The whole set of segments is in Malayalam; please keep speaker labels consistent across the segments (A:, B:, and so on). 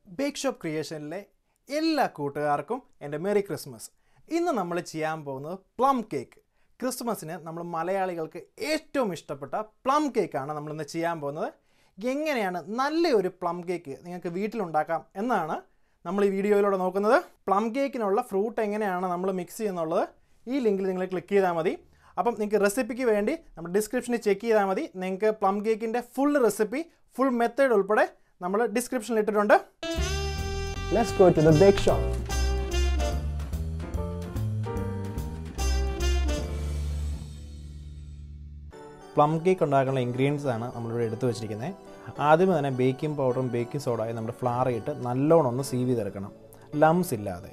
A: ബേക്ക് ഷോപ്പ് ക്രിയേഷനിലെ എല്ലാ കൂട്ടുകാർക്കും എൻ്റെ മെറി ക്രിസ്മസ് ഇന്ന് നമ്മൾ ചെയ്യാൻ പോകുന്നത് പ്ലം കേക്ക് ക്രിസ്മസിന് നമ്മൾ മലയാളികൾക്ക് ഏറ്റവും ഇഷ്ടപ്പെട്ട പ്ലം കേക്കാണ് നമ്മൾ ഇന്ന് ചെയ്യാൻ പോകുന്നത് എങ്ങനെയാണ് നല്ലൊരു പ്ലം കേക്ക് നിങ്ങൾക്ക് വീട്ടിലുണ്ടാക്കാം എന്നാണ് നമ്മൾ ഈ വീഡിയോയിലൂടെ നോക്കുന്നത് പ്ലം കേക്കിനുള്ള ഫ്രൂട്ട് എങ്ങനെയാണ് നമ്മൾ മിക്സ് ചെയ്യുന്നുള്ളത് ഈ ലിങ്കിൽ നിങ്ങൾ ക്ലിക്ക് ചെയ്താൽ മതി അപ്പം നിങ്ങൾക്ക് റെസിപ്പിക്ക് വേണ്ടി നമ്മുടെ ഡിസ്ക്രിപ്ഷനിൽ ചെക്ക് ചെയ്താൽ മതി നിങ്ങൾക്ക് പ്ലം കേക്കിൻ്റെ ഫുൾ റെസിപ്പി ഫുൾ മെത്തേഡ് ഉൾപ്പെടെ നമ്മൾ ഡിസ്ക്രിപ്ഷനിൽ ഇട്ടിട്ടുണ്ട്
B: Let's go to the bake shop.
A: Plum cake ഉണ്ടാക്കാനുള്ള ഇൻഗ്രീഡിയൻസ് ആണ് നമ്മളിവിടെ എടുത്തു വെച്ചിരിക്കുന്നത് ആദ്യമേ തന്നെ ബേക്കിംഗ് പൗഡറും ബേക്കിംഗ് സോഡയും നമ്മുടെ ഫ്ലാർ ഇട്ട് നല്ലോണം ഒന്ന് സീവ് ചെയ്തെടുക്കണം ലംസ് ഇല്ലാതെ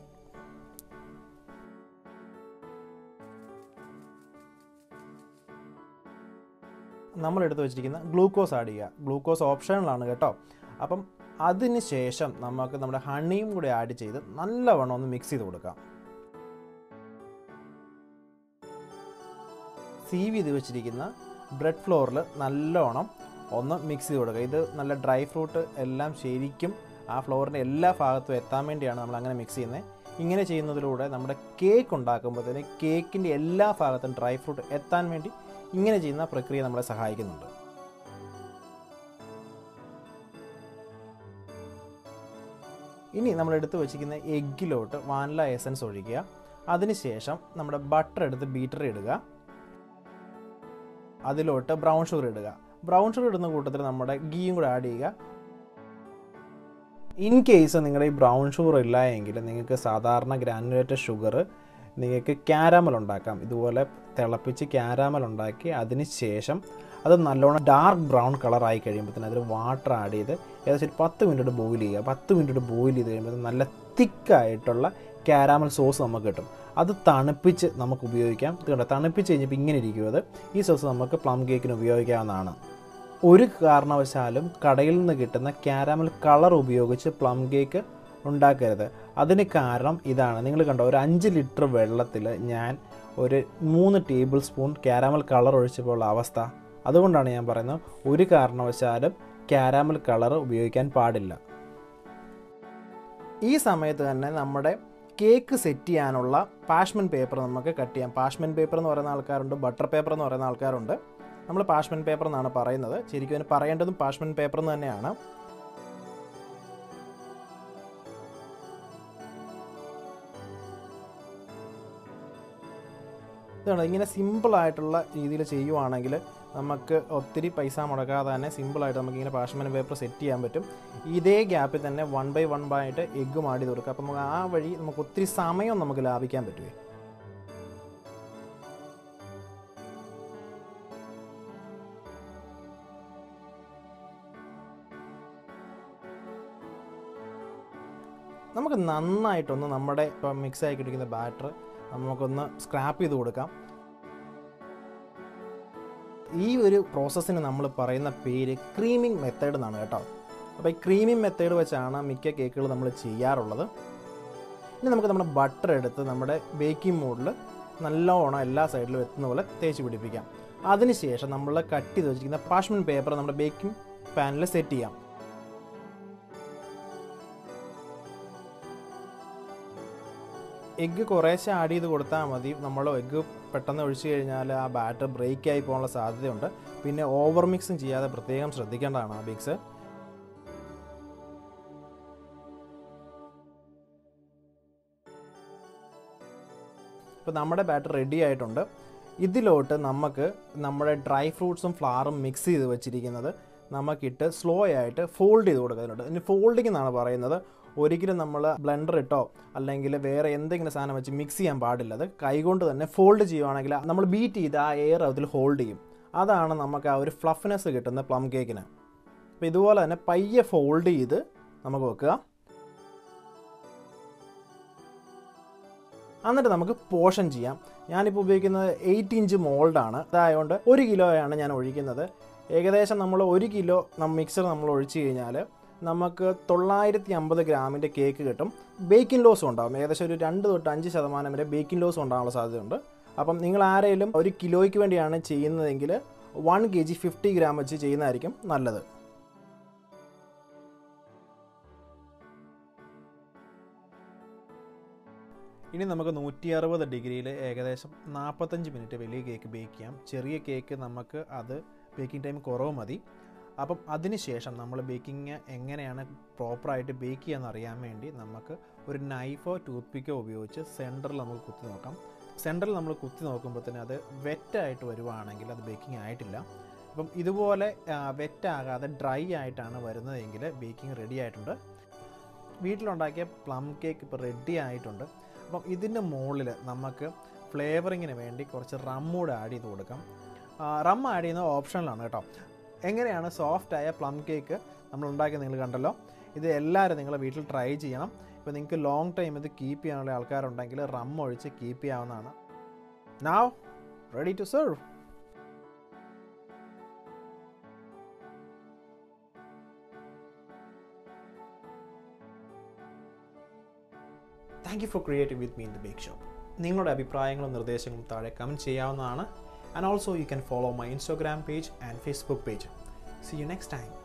A: നമ്മൾ എടുത്ത് വെച്ചിരിക്കുന്ന ഗ്ലൂക്കോസ് ആഡ് ചെയ്യുക ഗ്ലൂക്കോസ് ഓപ്ഷനിലാണ് കേട്ടോ അപ്പം അതിന് ശേഷം നമുക്ക് നമ്മുടെ ഹണിയും കൂടി ആഡ് ചെയ്ത് നല്ലവണ്ണം ഒന്ന് മിക്സ് ചെയ്ത് കൊടുക്കാം സീവ് ചെയ്ത് വെച്ചിരിക്കുന്ന ബ്രെഡ് ഫ്ലോറിൽ നല്ലോണം ഒന്ന് മിക്സ് ചെയ്ത് കൊടുക്കുക ഇത് നല്ല ഡ്രൈ ഫ്രൂട്ട് എല്ലാം ശരിക്കും ആ ഫ്ലോറിൻ്റെ എല്ലാ ഭാഗത്തും എത്താൻ വേണ്ടിയാണ് നമ്മൾ അങ്ങനെ മിക്സ് ചെയ്യുന്നത് ഇങ്ങനെ ചെയ്യുന്നതിലൂടെ നമ്മുടെ കേക്ക് ഉണ്ടാക്കുമ്പോഴത്തേന് കേക്കിൻ്റെ എല്ലാ ഭാഗത്തും ഡ്രൈ ഫ്രൂട്ട് എത്താൻ വേണ്ടി ഇങ്ങനെ ചെയ്യുന്ന പ്രക്രിയ നമ്മളെ സഹായിക്കുന്നുണ്ട് ഇനി നമ്മൾ എടുത്ത് വെച്ചിരിക്കുന്ന എഗ്ഗിലോട്ട് വാനില എസൻസ് ഒഴിക്കുക അതിനുശേഷം നമ്മുടെ ബട്ടർ എടുത്ത് ബീറ്റർ ഇടുക അതിലോട്ട് ബ്രൗൺ ഷുഗർ ഇടുക ബ്രൗൺ ഷുഗർ ഇടുന്ന കൂട്ടത്തിൽ നമ്മുടെ ഗീയും കൂടെ ആഡ് ചെയ്യുക ഇൻ കേസ് നിങ്ങളുടെ ഈ ബ്രൗൺ ഷുഗർ ഇല്ല എങ്കിൽ നിങ്ങൾക്ക് സാധാരണ ഗ്രാനുലേറ്റഡ് ഷുഗർ നിങ്ങൾക്ക് ക്യാരാമൽ ഉണ്ടാക്കാം ഇതുപോലെ തിളപ്പിച്ച് ക്യാരാമൽ ഉണ്ടാക്കി അതിന് ശേഷം അത് നല്ലോണം ഡാർക്ക് ബ്രൗൺ കളറായി കഴിയുമ്പോഴത്തേന് അതിൽ വാട്ടർ ആഡ് ചെയ്ത് ഏകദേശം ഒരു പത്ത് മിനിറ്റ് ബോയിൽ ചെയ്യുക പത്ത് മിനിറ്റ് ബോയിൽ ചെയ്ത് കഴിയുമ്പോൾ നല്ല തിക്കായിട്ടുള്ള ക്യാരാമൽ സോസ് നമുക്ക് കിട്ടും അത് തണുപ്പിച്ച് നമുക്ക് ഉപയോഗിക്കാം ഇത് കണ്ടോ തണുപ്പിച്ച് കഴിഞ്ഞപ്പോൾ ഇങ്ങനെ ഇരിക്കും അത് ഈ സോസ് നമുക്ക് പ്ലം കേക്കിന് ഉപയോഗിക്കാവുന്നതാണ് ഒരു കാരണവശാലും കടയിൽ നിന്ന് കിട്ടുന്ന ക്യാരാമൽ കളർ ഉപയോഗിച്ച് പ്ലം കേക്ക് ഉണ്ടാക്കരുത് അതിന് കാരണം ഇതാണ് നിങ്ങൾ കണ്ടോ ഒരു അഞ്ച് ലിറ്റർ വെള്ളത്തിൽ ഞാൻ ഒരു മൂന്ന് ടേബിൾ സ്പൂൺ ക്യാരാമൽ കളർ ഒഴിച്ചപ്പോൾ ഉള്ള അവസ്ഥ അതുകൊണ്ടാണ് ഞാൻ പറയുന്നത് ഒരു കാരണവശാലും ക്യാരാമൽ കളർ ഉപയോഗിക്കാൻ പാടില്ല ഈ സമയത്ത് തന്നെ നമ്മുടെ കേക്ക് സെറ്റ് ചെയ്യാനുള്ള പാഷ്മെൻ പേപ്പർ നമുക്ക് കട്ട് ചെയ്യാം പാഷ്മെൻ പേപ്പർ എന്ന് പറയുന്ന ആൾക്കാരുണ്ട് ബട്ടർ പേപ്പർ എന്ന് പറയുന്ന ആൾക്കാരുണ്ട് നമ്മൾ പാഷ്മെൻ പേപ്പർ എന്നാണ് പറയുന്നത് ശരിക്കും അതിന് പറയേണ്ടതും പാഷ്മെൻ പേപ്പർ എന്ന് തന്നെയാണ് ഇതാണ് ഇങ്ങനെ സിമ്പിളായിട്ടുള്ള രീതിയിൽ ചെയ്യുവാണെങ്കിൽ നമുക്ക് ഒത്തിരി പൈസ മുടക്കാതെ തന്നെ സിമ്പിളായിട്ട് നമുക്ക് ഇങ്ങനെ പാഷ്മൻ പേപ്പർ സെറ്റ് ചെയ്യാൻ പറ്റും ഇതേ ഗ്യാപ്പിൽ തന്നെ വൺ ബൈ വൺ ബൈ ആയിട്ട് എഗ്ഗ് മാടി കൊടുക്കുക അപ്പം നമുക്ക് ആ വഴി നമുക്ക് ഒത്തിരി സമയം നമുക്ക് ലാഭിക്കാൻ പറ്റുമേ നമുക്ക് നന്നായിട്ടൊന്ന് നമ്മുടെ ഇപ്പം മിക്സ് ആയി കിട്ടിക്കുന്ന ബാറ്റർ നമുക്കൊന്ന് സ്ക്രാപ്പ് ചെയ്ത് കൊടുക്കാം ഈ ഒരു പ്രോസസ്സിന് നമ്മൾ പറയുന്ന പേര് ക്രീമിംഗ് മെത്തേഡ് എന്നാണ് കേട്ടോ അപ്പോൾ ഈ ക്രീമിംഗ് മെത്തേഡ് വെച്ചാണ് മിക്ക കേക്കുകൾ നമ്മൾ ചെയ്യാറുള്ളത് ഇനി നമുക്ക് നമ്മുടെ ബട്ടർ എടുത്ത് നമ്മുടെ ബേക്കിംഗ് മോഡിൽ നല്ലോണം എല്ലാ സൈഡിലും എത്തുന്ന പോലെ തേച്ച് പിടിപ്പിക്കാം അതിനുശേഷം നമ്മൾ കട്ട് ചെയ്ത് വെച്ചിരിക്കുന്ന പാഷ്മൻ പേപ്പർ നമ്മുടെ ബേക്കിംഗ് പാനിൽ സെറ്റ് ചെയ്യാം എഗ്ഗ് കുറേശ്ശെ ആഡ് ചെയ്ത് കൊടുത്താൽ മതി നമ്മൾ എഗ്ഗ് പെട്ടെന്ന് ഒഴിച്ചു കഴിഞ്ഞാൽ ആ ബാറ്റർ ബ്രേക്ക് ആയി പോകാനുള്ള സാധ്യതയുണ്ട് പിന്നെ ഓവർ മിക്സും ചെയ്യാതെ പ്രത്യേകം ശ്രദ്ധിക്കേണ്ടതാണ് ആ മിക്സ് ഇപ്പോൾ നമ്മുടെ ബാറ്റർ റെഡി ആയിട്ടുണ്ട് ഇതിലോട്ട് നമുക്ക് നമ്മുടെ ഡ്രൈ ഫ്രൂട്ട്സും ഫ്ലവറും മിക്സ് ചെയ്ത് വെച്ചിരിക്കുന്നത് നമുക്കിട്ട് സ്ലോ ആയിട്ട് ഫോൾഡ് ചെയ്ത് കൊടുക്കുന്നുണ്ട് ഇനി ഫോൾഡിംഗ് എന്നാണ് പറയുന്നത് ഒരിക്കലും നമ്മൾ ബ്ലെൻഡർ ഇട്ടോ അല്ലെങ്കിൽ വേറെ എന്തെങ്കിലും സാധനം വെച്ച് മിക്സ് ചെയ്യാൻ പാടില്ല അത് കൈകൊണ്ട് തന്നെ ഫോൾഡ് ചെയ്യുവാണെങ്കിൽ നമ്മൾ ബീറ്റ് ചെയ്ത് ആ എയർ അതിൽ ഹോൾഡ് ചെയ്യും അതാണ് നമുക്ക് ആ ഒരു ഫ്ലഫ്നെസ് കിട്ടുന്ന പ്ലം കേക്കിന് അപ്പോൾ ഇതുപോലെ തന്നെ പയ്യെ ഫോൾഡ് ചെയ്ത് നമുക്ക് വെക്കുക എന്നിട്ട് നമുക്ക് പോഷൻ ചെയ്യാം ഞാനിപ്പോൾ ഉപയോഗിക്കുന്നത് എയ്റ്റ് ഇഞ്ച് മോൾഡാണ് അതായതുകൊണ്ട് ഒരു കിലോയാണ് ഞാൻ ഒഴിക്കുന്നത് ഏകദേശം നമ്മൾ ഒരു കിലോ മിക്സർ നമ്മൾ ഒഴിച്ചു കഴിഞ്ഞാൽ നമുക്ക് തൊള്ളായിരത്തി അമ്പത് ഗ്രാമിൻ്റെ കേക്ക് കിട്ടും ബേക്കിംഗ് ലോസും ഉണ്ടാകും ഏകദേശം ഒരു രണ്ട് തൊട്ട് അഞ്ച് ശതമാനം വരെ ബേക്കിംഗ് ലോസും ഉണ്ടാകാനുള്ള സാധ്യതയുണ്ട് അപ്പം നിങ്ങൾ ആരെങ്കിലും ഒരു കിലോയ്ക്ക് വേണ്ടിയാണ് ചെയ്യുന്നതെങ്കിൽ one K G fifty gram വെച്ച് ചെയ്യുന്നതായിരിക്കും നല്ലത് ഇനി നമുക്ക് നൂറ്റി അറുപത് ഡിഗ്രിയിൽ ഏകദേശം നാൽപ്പത്തഞ്ച് മിനിറ്റ് വലിയ കേക്ക് ബേക്ക് ചെയ്യാം ചെറിയ കേക്ക് നമുക്ക് അത് ബേക്കിംഗ് ടൈം കുറവ് മതി അപ്പം അതിനുശേഷം നമ്മൾ ബേക്കിംഗ് എങ്ങനെയാണ് പ്രോപ്പറായിട്ട് ബേക്ക് ചെയ്യാന്ന് അറിയാൻ വേണ്ടി നമുക്ക് ഒരു നൈഫോ ടൂത്ത് പിക്കോ ഉപയോഗിച്ച് സെൻറ്ററിൽ നമുക്ക് കുത്തി നോക്കാം സെൻറ്ററിൽ നമ്മൾ കുത്തി നോക്കുമ്പോൾ തന്നെ അത് വെറ്റായിട്ട് വരുവാണെങ്കിൽ അത് ബേക്കിംഗ് ആയിട്ടില്ല അപ്പം ഇതുപോലെ വെറ്റാകാതെ ഡ്രൈ ആയിട്ടാണ് വരുന്നതെങ്കിൽ ബേക്കിംഗ് റെഡി ആയിട്ടുണ്ട് വീട്ടിലുണ്ടാക്കിയ പ്ലം കേക്ക് ഇപ്പോൾ റെഡി ആയിട്ടുണ്ട് അപ്പം ഇതിൻ്റെ മുകളിൽ നമുക്ക് ഫ്ലേവറിങ്ങിന് വേണ്ടി കുറച്ച് റം കൂടെ ആഡ് ചെയ്ത് കൊടുക്കാം റം ആഡ് ചെയ്യുന്നത് ഓപ്ഷനിലാണ് കേട്ടോ എങ്ങനെയാണ് സോഫ്റ്റായ പ്ലം കേക്ക് നമ്മൾ ഉണ്ടാക്കിയത് നിങ്ങൾ കണ്ടല്ലോ ഇത് എല്ലാവരും നിങ്ങൾ വീട്ടിൽ ട്രൈ ചെയ്യണം ഇപ്പോൾ നിങ്ങൾക്ക് ലോങ് ടൈം ഇത് കീപ്പ് ചെയ്യാനുള്ള ആൾക്കാരുണ്ടെങ്കിൽ റം ഒഴിച്ച് കീപ്പ് ചെയ്യാവുന്നതാണ് now ready to serve thank you for creating with me in the bake shop നിങ്ങളുടെ അഭിപ്രായങ്ങളും നിർദ്ദേശങ്ങളും താഴെ കമൻറ്റ് ചെയ്യാവുന്നതാണ് and also you can follow my Instagram page and Facebook page see you next time